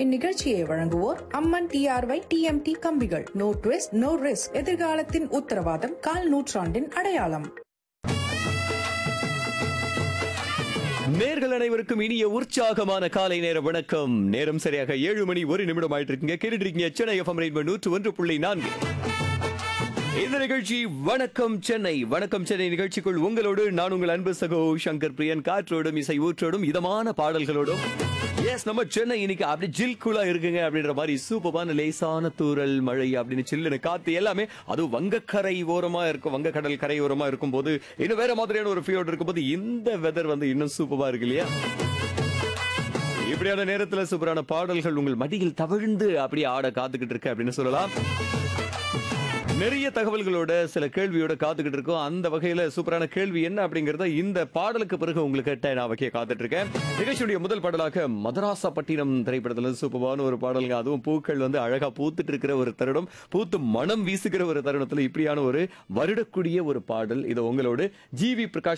இந்நிகழ்ச்சியை வழங்குவோர் Amman TRY TMT கம்பிகள் நோ ட்விஸ்ட் நோ ரிஸ்க் எதிர்காலத்தின் உத்தரவாதம் கால் நூற்றாண்டின் அடையாளம் நேர்கள் அனைவருக்கும் இனிய உற்சாகமான காலை நேர வணக்கம் நேரம் சரியாக ஏழு மணி ஒரு நிமிடம் ஆயிட்டு இருக்கீங்க கேட்டுட்டு இருக்கீங்க சென்னை எஃப்எம் ரெயின்போ நூற்று ஒன்று புள்ளி நான்கு இந்த நிகழ்ச்சி வணக்கம் சென்னை வணக்கம் சென்னை நிகழ்ச்சிக்குள் உங்களோடு நான் உங்கள் அன்பு சகோ சங்கர் பிரியன் காற்றோடும் இசை ஊற்றோடும் இதமான பாடல்களோடும் எஸ் நம்ம சென்னை இன்னைக்கு அப்படி ஜில் கூலா இருக்குங்க அப்படின்ற மாதிரி சூப்பரான லேசான தூறல் மழை அப்படின்னு சில்லுன்னு காத்து எல்லாமே அதுவும் வங்கக்கரை ஓரமா இருக்கும் வங்கக்கடல் கரை ஓரமா இருக்கும் போது இன்னும் வேற மாதிரியான ஒரு ஃபீல் இருக்கும்போது இந்த வெதர் வந்து இன்னும் சூப்பரா இருக்கு இல்லையா இப்படியான நேரத்துல சூப்பரான பாடல்கள் உங்கள் மடியில் தவிழ்ந்து அப்படியே ஆட காத்துக்கிட்டு இருக்கு அப்படின்னு சொல்லலாம் நிறைய தகவல்களோட சில கேள்வியோட காத்துக்கிட்டு இருக்கோம் அந்த வகையில சூப்பரான கேள்வி என்ன அப்படிங்கறத இந்த பாடலுக்கு பிறகு உங்களுக்கு நான் வைக்க காத்துட்டு இருக்கேன் நிகழ்ச்சியுடைய முதல் பாடலாக மதராசப்பட்டினம் திரைப்படத்துல இருந்து சூப்பரான ஒரு பாடலுங்க அதுவும் பூக்கள் வந்து அழகா பூத்துட்டு இருக்கிற ஒரு தருணம் பூத்து மனம் வீசுகிற ஒரு தருணத்துல இப்படியான ஒரு வருடக்கூடிய ஒரு பாடல் இது உங்களோடு ஜி வி பிரகாஷ்